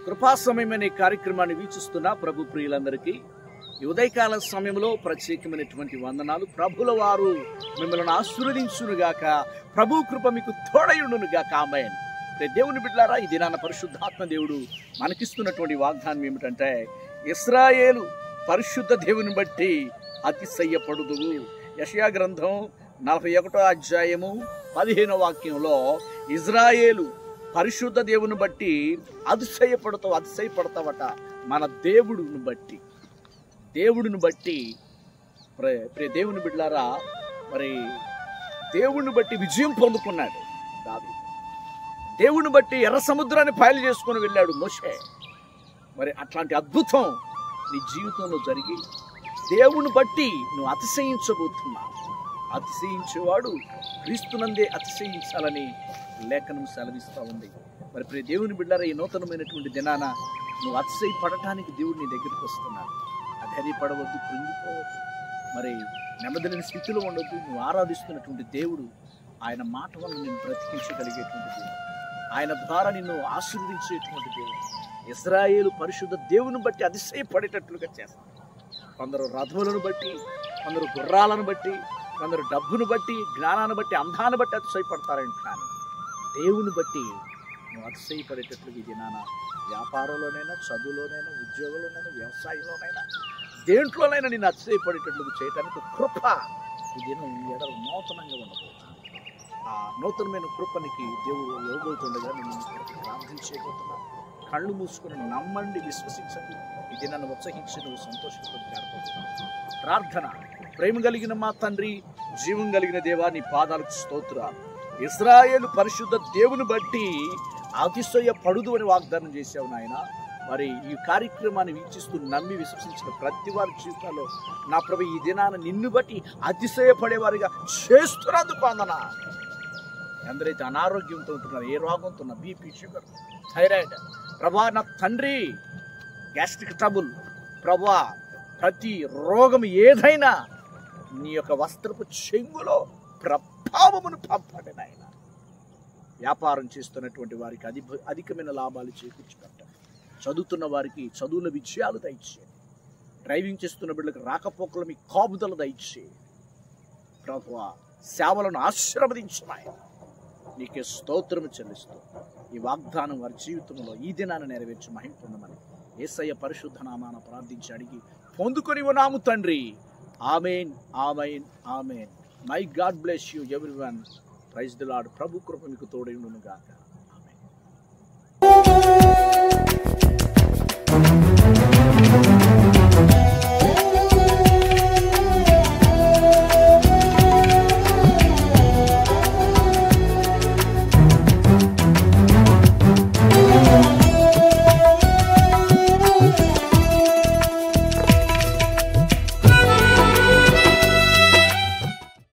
కృపా సమయం అనే కార్యక్రమాన్ని వీక్షిస్తున్న ప్రభు ప్రియులందరికీ ఈ ఉదయకాల సమయంలో ప్రత్యేకమైనటువంటి వందనాలు ప్రభుల వారు మిమ్మల్ని ఆశీర్వదించునుగాక ప్రభు కృప మీకు తోడయుండునుగాక ఆమెన్ రే దేవుని బిడ్డారా ఈ దినాన పరిశుద్ధాత్మ దేవుడు మనకిస్తున్నటువంటి వాగ్దానం ఏమిటంటే ఇస్రాయేలు పరిశుద్ధ దేవుని బట్టి అతిశయ్యపడుదువు యషయా గ్రంథం నలభై ఒకటో అధ్యాయము పదిహేనో వాక్యంలో ఇజ్రాయేలు పరిశుద్ధ దేవుని బట్టి అతిశయపడతావు అతిశయపడతావట మన దేవుడిని బట్టి దేవుడిని బట్టి ప్రే ప్రే దేవుని బిడ్డారా మరి దేవుడిని బట్టి విజయం పొందుకున్నాడు దావీదు దేవుని బట్టి ఎర్ర సముద్రాన్ని పాయలు చేసుకొని వెళ్ళాడు మోషే మరి అట్లాంటి అద్భుతం నీ జీవితంలో జరిగి దేవుని బట్టి నువ్వు అతిశయించబోతున్నావు అతిశయించేవాడు క్రీస్తునందే అతిశయించాలని లేఖనం సెలవిస్తూ ఉంది మరి ప్రియ దేవుని బిడ్డారా ఈ నూతనమైనటువంటి దినాన నువ్వు అతిశయపడటానికి దేవుడు నీ దగ్గరికి వస్తున్నాడు అధైర్యపడవద్దు కృంగిపోవద్దు మరి నెమ్మదిలేని స్థితిలో ఉండొద్దు నువ్వు ఆరాధిస్తున్నటువంటి దేవుడు ఆయన మాట వల్ల నిన్ను బ్రతికించగలిగేటువంటి దేవుడు ఆయన ద్వారా నిన్ను ఆశీర్వదించేటువంటి దేవుడు ఇస్రాయేలు పరిశుద్ధ దేవుని బట్టి అతిశయపడేటట్లుగా చేస్తాడు కొందరు రథములను బట్టి కొందరు గుర్రాలను బట్టి కొందరు డబ్బును బట్టి జ్ఞానాన్ని బట్టి అందాన్ని బట్టి అతిశయపడతారంట కానీ దేవుని బట్టి నువ్వు అతిశయపడేటట్లుగా ఈ దినాన వ్యాపారంలోనైనా చదువులోనైనా ఉద్యోగంలోనైనా వ్యవసాయంలోనైనా దేంట్లోనైనా నేను అతిశయపడేటట్లుగా చేయడానికి కృప ఈ దినం ఈ ఎడల నూతనంగా ఉండబోతుంది ఆ నూతనమైన కృపనికి దేవుడు ఇవ్వబోతుండగా నేను ప్రార్థన చేయబోతున్నాను కళ్ళు మూసుకుని నమ్మండి విశ్వసించండి ఈ దినాన్ని ఉత్సహించి నువ్వు సంతోషంతో గడపబోతున్నావు ప్రార్థన ప్రేమ కలిగిన మా తండ్రి జీవం కలిగిన దేవా నీ పాదాలకు స్తోత్ర ఇస్రాయేలు పరిశుద్ధ దేవుని బట్టి అతిశయ పడుదు అని వాగ్దానం చేశావు నాయన మరి ఈ కార్యక్రమాన్ని వీక్షిస్తూ నమ్మి విశ్వసించిన ప్రతి వారి జీవితాల్లో నా ప్రభు ఈ దినాన నిన్ను బట్టి అతిశయపడేవారిగా చేస్తున్నందుకు వందన ఎందరైతే అనారోగ్యంతో ఉంటున్నారు ఏ రోగంతో ఉన్నా బీపీ షుగర్ థైరాయిడ్ ప్రభా నా తండ్రి గ్యాస్ట్రిక్ ట్రబుల్ ప్రభా ప్రతి రోగం ఏదైనా నీ యొక్క వస్త్రపు చెంగులో ప్రభావమును పంపండి నాయన వ్యాపారం చేస్తున్నటువంటి వారికి అధి అధికమైన లాభాలు చేకూర్చిపెట్ట చదువుతున్న వారికి చదువుల విజయాలు దయచేయండి డ్రైవింగ్ చేస్తున్న బిడ్డలకు రాకపోకల మీ కాపుదల దయచేయండి ప్రభు సేవలను ఆశీర్వదించిన నీకే స్తోత్రము చెల్లిస్తూ ఈ వాగ్దానం వారి జీవితంలో ఈ దినాన్ని నెరవేర్చి మహిమ పొందమని ఏసయ్య పరిశుద్ధ నామాన ప్రార్థించి అడిగి పొందుకొని నాము తండ్రి ఆమెన్ ఆమెన్ ఆమెన్ my God bless you everyone praise the Lord ప్రభు కృప మీకు తోడైండును గాక